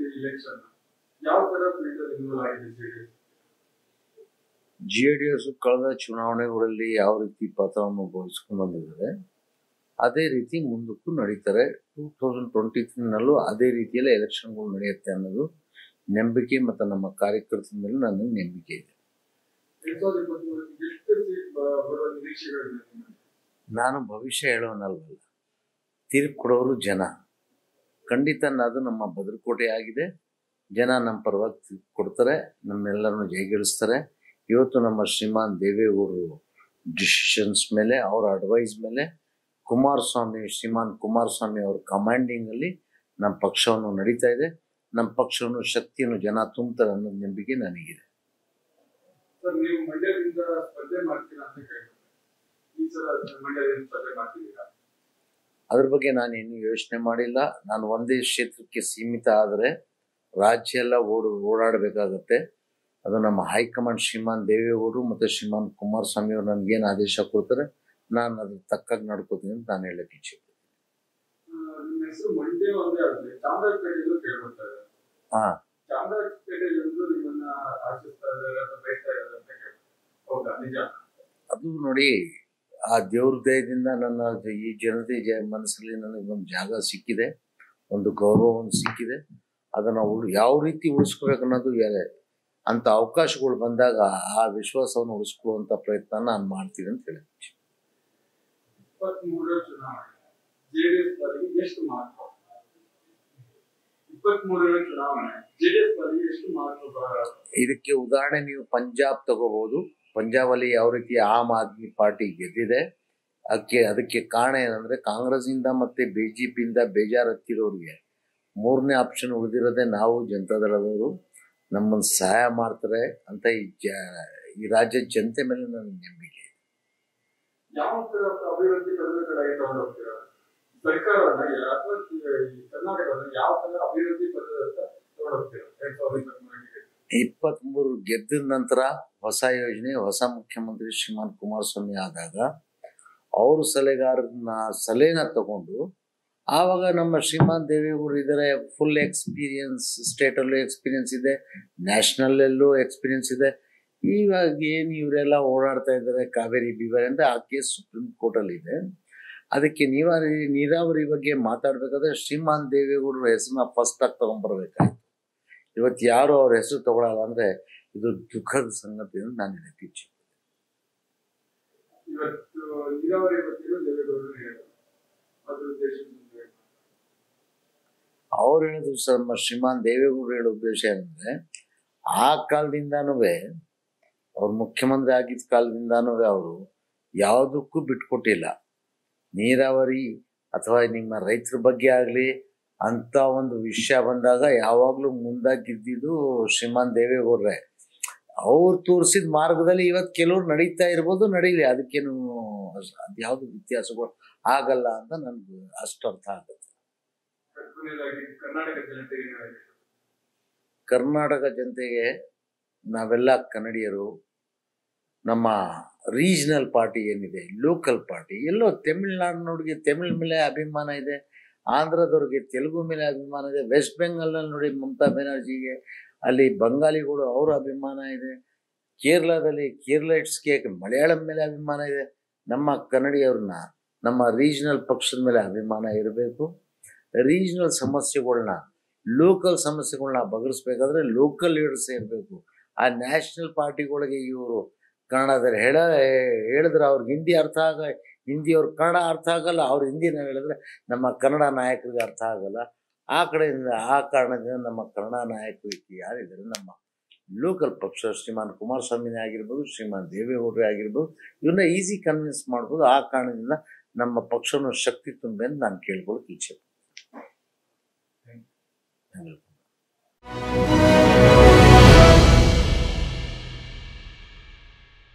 Election ಯಾವ ತರ field involve ಆಗಿದೆ ಜೆಡಿಎಸ್ ಜೆ ಡಿ ಎಸ್ ಕಳೆದ ಚುನಾವಣೆಗಳಲ್ಲಿ ಯಾವ ರೀತಿ ಪಾತ್ರವನ್ನು ವಹಿಸ್ಕೊಂಡು ಬಂದಿದ್ದಾರೆ ಅದೇ ರೀತಿ ಮುಂದಕ್ಕೂ ನಡೀತಾರೆ ಟೂ ತೌಸಂಡ್ ಟ್ವೆಂಟಿ ತ್ರೀನಲ್ಲೂ ಅದೇ ರೀತಿಯಲ್ಲೇ ಎಲೆಕ್ಷನ್ಗಳು ನಡೆಯುತ್ತೆ ಅನ್ನೋದು ನಂಬಿಕೆ ಮತ್ತು ನಮ್ಮ ಕಾರ್ಯಕರ್ತರ ಮೇಲೆ ನನಗೆ ನಂಬಿಕೆ ಇದೆ ಎರಡ್ ಸಾವಿರದ ಇಪ್ಪತ್ಮೂರಕ್ಕೆ ಎಷ್ಟು ಸೀಟ್ ಬರುವ ನಿರೀಕ್ಷೆಗಳಿದೆ ನಿಮಗೆ? ನಾನು ಭವಿಷ್ಯ ಹೇಳೋನಲ್ವಲ್ಲ ತೀರ್ಪು ಕೊಡೋರು ಜನ ಖಂಡಿತ ಅದು ನಮ್ಮ ಭದ್ರಕೋಟೆ ಆಗಿದೆ ಜನ ನಮ್ಮ ಪರವಾಗಿ ತೀರ್ಪು ಕೊಡ್ತಾರೆ ನಮ್ಮೆಲ್ಲರನ್ನು ಜಯಗಳಿಸ್ತಾರೆ ಇವತ್ತು ನಮ್ಮ ಶ್ರೀಮಾನ್ ದೇವೇಗೌಡರು ಡಿಸಿಷನ್ಸ್ ಮೇಲೆ ಅವರ ಅಡ್ವೈಸ್ ಮೇಲೆ ಕುಮಾರಸ್ವಾಮಿ ಶ್ರೀಮಾನ್ ಕುಮಾರಸ್ವಾಮಿ ಅವ್ರ ಕಮಾಂಡಿಂಗಲ್ಲಿ ನಮ್ಮ ಪಕ್ಷವನ್ನು ನಡೀತಾ ಇದೆ ನಮ್ಮ ಪಕ್ಷವನ್ನು ಶಕ್ತಿಯನ್ನು ಜನ ತುಂಬ್ತಾರೆ ಅನ್ನೋದು ನಂಬಿಕೆ ನನಗಿದೆ ಸರ್ ನೀವು ಮಂಡ್ಯದಿಂದ ಸ್ಪರ್ಧೆ ಮಾಡ್ತೀರಾ ಅಂತ ಕೇಳ್ತಾರೆ ಈ ಸಲ ಮಂಡ್ಯದಿಂದ ಸ್ಪರ್ಧೆ ಮಾಡ್ತಿದ್ದೀರಾ ಅದ್ರ ಬಗ್ಗೆ ನಾನು ಇನ್ನೂ ಯೋಚನೆ ಮಾಡಿಲ್ಲ ನಾನು ಒಂದೇ ಕ್ಷೇತ್ರಕ್ಕೆ ಸೀಮಿತ ಆದರೆ ರಾಜ್ಯ ಎಲ್ಲ ಓಡು ಓಡಾಡಬೇಕಾಗತ್ತೆ ಅದು ನಮ್ಮ ಹೈಕಮಾಂಡ್ ಶ್ರೀಮಾನ್ ದೇವೇಗೌಡರು ಮತ್ತು ಶ್ರೀಮಾನ್ ಕುಮಾರಸ್ವಾಮಿ ಅವರು ನನಗೇನು ಆದೇಶ ಕೊಡ್ತಾರೆ ನಾನು ಅದ್ರ ತಕ್ಕಾಗಿ ನಡ್ಕೋತೀನಿ ಅಂತ ನಾನು ಹೇಳಕ್ಕೆ ಇಚ್ಛೆ ಆ, ನಿಮ್ಮ ಹೆಸರು ಮಂಡ್ಯ ಒಂದೇ ಆದ್ರೆ ಚಾಮರಾಜಪೇಟೆಯಲ್ಲೂ ಕೇಳ್ಬರ್ತಾರೆ ಹಾಂ ಚಾಮರಾಜಪೇಟೆ ಜನರು ನಿಮ್ಮನ್ನ ಆಶಿಸ್ತಾ ಇದ್ದಾರೆ ಅಥವಾ ಬಯಸ್ತಾ ಇದ್ದಾರೆ ಅಂತ ಕೇಳ್ತಾರೆ ಹೌದಾ ನಿಜ ಅದು ನೋಡಿ ಆ ದೇವ್ರ ದಯದಿಂದ ನನ್ನ ಈ ಜನತೆ ಜ ಮನಸ್ಸಲ್ಲಿ ನನಗೆ ಒಂದು ಜಾಗ ಸಿಕ್ಕಿದೆ ಒಂದು ಗೌರವ ಒಂದು ಸಿಕ್ಕಿದೆ ಅದನ್ನು ಉಳ್ ಯಾವ ರೀತಿ ಉಳಿಸ್ಕೋಬೇಕು ಅನ್ನೋದು ಬೇರೆ ಅಂಥ ಅವಕಾಶಗಳು ಬಂದಾಗ ಆ ವಿಶ್ವಾಸವನ್ನು ಉಳಿಸ್ಕೊಳ್ಳುವಂಥ ಪ್ರಯತ್ನ ನಾನು ಮಾಡ್ತೀನಿ ಅಂತ ಹೇಳಿ ಇಪ್ಪತ್ತ್ ಮೂರರ ಚುನಾವಣೆ ಜೆಡಿಎಸ್ ಪಾಲಿಗೆ ಎಷ್ಟು ಮಹತ್ವ ಇಪ್ಪತ್ತ್ ಮೂರರ ಚುನಾವಣೆ ಜೆಡಿಎಸ್ ಪಾಲಿಗೆ ಎಷ್ಟು ಮಹತ್ವ ಬರ- ಇದಕ್ಕೆ ಉದಾಹರಣೆ ನೀವು ಪಂಜಾಬ್ ತಗೋಬಹುದು ಪಂಜಾಬಲ್ಲಿ ಯಾವ ರೀತಿ ಆಮ್ ಆದ್ಮಿ ಪಾರ್ಟಿ ಗೆದ್ದಿದೆ ಅದಕ್ಕೆ ಅದಕ್ಕೆ ಕಾರಣ ಏನಂದ್ರೆ ಕಾಂಗ್ರೆಸ್ಸಿಂದ ಮತ್ತೆ ಬಿ ಜೆ ಪಿಯಿಂದ ಬೇಜಾರು ಹತ್ತಿರೋರಿಗೆ ಮೂರನೇ ಆಪ್ಷನ್ ಉಳಿದಿರೋದೇ ನಾವು ಜನತಾದಳದವರು ನಮ್ಮನ್ನು ಸಹಾಯ ಮಾಡ್ತಾರೆ ಅಂತ ಈ ಜ ಈ ರಾಜ್ಯದ ಜನತೆ ಮೇಲೆ ನನಗೆ ನಂಬಿಕೆ ಇದೆ. ಯಾವ ತರ ಅಭಿವೃದ್ಧಿ ಕಡಿಮೆ ಕಡೆಗೆ ತಗೊಂಡು ಹೋಗ್ತೀರಾ ಸರ್ಕಾರವನ್ನ ಯಾ- ಅಥವಾ ಈ ಕರ್ನಾಟಕವನ್ನ ಯಾವ ತರ ಅಭಿವೃದ್ಧಿ ಪದದತ್ತ ತಗೊಂಡು ಹೋಗ್ತೀರಾ ಎರಡ್ ಸಾವಿರದ ಇಪ್ಪತ್ತ್ ಮೂರಕ್ಕೆ ಇಪ್ಪತ್ತ್ಮೂರು ಗೆದ್ದ ನಂತರ ಹೊಸ ಯೋಜನೆ ಹೊಸ ಮುಖ್ಯಮಂತ್ರಿ ಶ್ರೀಮಾನ್ ಕುಮಾರಸ್ವಾಮಿ ಆದಾಗ ಅವರು ಸಲಹೆಗಾರನ ಸಲಹೆನ ತಗೊಂಡು ಆವಾಗ ನಮ್ಮ ಶ್ರೀಮಾನ್ ದೇವೇಗೌಡರು ಇದ್ದಾರೆ ಫುಲ್ ಎಕ್ಸ್ಪೀರಿಯನ್ಸ್ ಸ್ಟೇಟಲ್ಲೂ ಎಕ್ಸ್ಪೀರಿಯನ್ಸ್ ಇದೆ ನ್ಯಾಷನಲ್ಲೂ ಎಕ್ಸ್ಪೀರಿಯನ್ಸ್ ಇದೆ ಇವಾಗ ಏನು ಇವರೆಲ್ಲ ಓಡಾಡ್ತಾ ಇದ್ದಾರೆ ಕಾವೇರಿ ಬಿವರ್ ಅಂತ ಆ ಕೇಸ್ ಸುಪ್ರೀಂ ಕೋರ್ಟಲ್ಲಿ ಇದೆ ಅದಕ್ಕೆ ನೀರಾವರಿ ನೀರಾವರಿ ಬಗ್ಗೆ ಮಾತಾಡಬೇಕಾದ್ರೆ ಶ್ರೀಮಾನ್ ದೇವೇಗೌಡರ ಹೆಸರನ್ನ ಫಸ್ಟ್ ಆಗಿ ತಗೊಂಡ್ಬರ್ಬೇಕಾಯ್ತು ಇವತ್ತು ಯಾರು ಅವ್ರ ಹೆಸರು ತಗೊಳಲ್ಲ ಅಂದ್ರೆ ಇದು ದುಃಖದ ಸಂಗತಿ ಅಂತ ನಾನು ಹೇಳಕ್ಕೆ ಇಚ್ಛೆ ಇವತ್ತು ನೀರಾವರಿ ಬಗ್ಗೆ ದೇವೇಗೌಡರು ಹೇಳಿದ್ರು ಅದು ದೇಶದ ಮುಂದೆ ಅವ್ರು ಹೇಳಿದ್ರು ಸರ್ ನಮ್ಮ ಶ್ರೀಮಾನ್ ದೇವೇಗೌಡರು ಹೇಳೋ ಉದ್ದೇಶ ಏನಂದ್ರೆ ಆ ಕಾಲದಿಂದಾನು ಅವ್ರು ಮುಖ್ಯಮಂತ್ರಿ ಆಗಿದ್ದ ಕಾಲದಿಂದಾನು ಅವರು ಯಾವುದಕ್ಕೂ ಬಿಟ್ಕೊಟ್ಟಿಲ್ಲ ನೀರಾವರಿ ಅಥವಾ ನಿಮ್ಮ ರೈತರ ಬಗ್ಗೆ ಆಗಲಿ ಅಂತ ಒಂದು ವಿಷಯ ಬಂದಾಗ ಯಾವಾಗಲೂ ಮುಂದಾಗಿದ್ದಿದ್ದು ಶ್ರೀಮಾನ್ ದೇವೇಗೌಡ್ರೆ ಅವ್ರು ತೋರಿಸಿದ ಮಾರ್ಗದಲ್ಲಿ ಇವತ್ತು ಕೆಲವ್ರು ನಡೀತಾ ಇರ್ಬೋದು ನಡೀಲಿ ಅದಕ್ಕೇನು ಅದ್ಯಾವುದು ವ್ಯತ್ಯಾಸಗಳು ಆಗಲ್ಲ ಅಂತ ನನ್ಗೆ ಅಷ್ಟು ಅರ್ಥ ಆಗುತ್ತೆ ಕೊನೆಯದಾಗಿ ಕರ್ನಾಟಕ ಜನತೆಗೆ ಏನು ಹೇಳಬೇಕು? ಕರ್ನಾಟಕ ಜನತೆಗೆ ನಾವೆಲ್ಲ ಕನ್ನಡಿಗರು ನಮ್ಮ ರೀಜನಲ್ ಪಾರ್ಟಿ ಏನಿದೆ ಲೋಕಲ್ ಪಾರ್ಟಿ ಎಲ್ಲೋ ತಮಿಳ್ನಾಡಿನವ್ರಿಗೆ ತಮಿಳ್ ಮೇಲೆ ಅಭಿಮಾನ ಇದೆ ಆಂಧ್ರದವ್ರಿಗೆ ತೆಲುಗು ಮೇಲೆ ಅಭಿಮಾನ ಇದೆ ವೆಸ್ಟ್ ಬೆಂಗಾಲ್ನಲ್ಲಿ ನೋಡಿ ಮಮತಾ ಬ್ಯಾನರ್ಜಿಗೆ ಅಲ್ಲಿ ಬಂಗಾಲಿಗಳು ಅವ್ರ ಅಭಿಮಾನ ಇದೆ ಕೇರಳದಲ್ಲಿ ಕೇರಳೈಟ್ಸ್ಗೆ ಮಲಯಾಳಂ ಮೇಲೆ ಅಭಿಮಾನ ಇದೆ ನಮ್ಮ ಕನ್ನಡಿಗರನ್ನ ನಮ್ಮ ರೀಜನಲ್ ಪಕ್ಷದ ಮೇಲೆ ಅಭಿಮಾನ ಇರಬೇಕು ರೀಜನಲ್ ಸಮಸ್ಯೆಗಳನ್ನ ಲೋಕಲ್ ಸಮಸ್ಯೆಗಳನ್ನ ಬಗೆಹರಿಸ್ಬೇಕಾದ್ರೆ ಲೋಕಲ್ ಲೀಡರ್ಸ್ ಇರಬೇಕು ಆ ನ್ಯಾಷನಲ್ ಪಾರ್ಟಿಗಳಿಗೆ ಇವರು ಕನ್ನಡದಲ್ಲಿ ಹೇಳ ಹೇಳಿದ್ರೆ ಅವ್ರಿಗೆ ಹಿಂದಿ ಅರ್ಥ ಆಗ ಹಿಂದಿ ಅವ್ರ ಕನ್ನಡ ಅರ್ಥ ಆಗಲ್ಲ ಅವ್ರು ಹಿಂದಿನ ಹೇಳಿದ್ರೆ ನಮ್ಮ ಕನ್ನಡ ನಾಯಕರಿಗೆ ಅರ್ಥ ಆಗಲ್ಲ ಆ ಕಡೆಯಿಂದ ಆ ಕಾರಣದಿಂದ ನಮ್ಮ ಕನ್ನಡ ನಾಯಕರು ಯಾರಿದ್ದಾರೆ ನಮ್ಮ ಲೋಕಲ್ ಪಕ್ಷ ಶ್ರೀಮಾನ್ ಕುಮಾರಸ್ವಾಮಿನೇ ಆಗಿರ್ಬೋದು ಶ್ರೀಮಾನ್ ದೇವೇಗೌಡರೇ ಆಗಿರ್ಬೋದು ಇವನ್ನ ಈಸಿ ಕನ್ವಿನ್ಸ್ ಮಾಡ್ಬೋದು ಆ ಕಾರಣದಿಂದ ನಮ್ಮ ಪಕ್ಷವನ್ನು ಶಕ್ತಿ ತುಂಬಿ ಅಂತ ನಾನು ಕೇಳ್ಕೊಳ್ಳೋಕೆ ಇಚ್ಛೆ ಪಡ್ತೀನಿ. ಧನ್ಯವಾದ.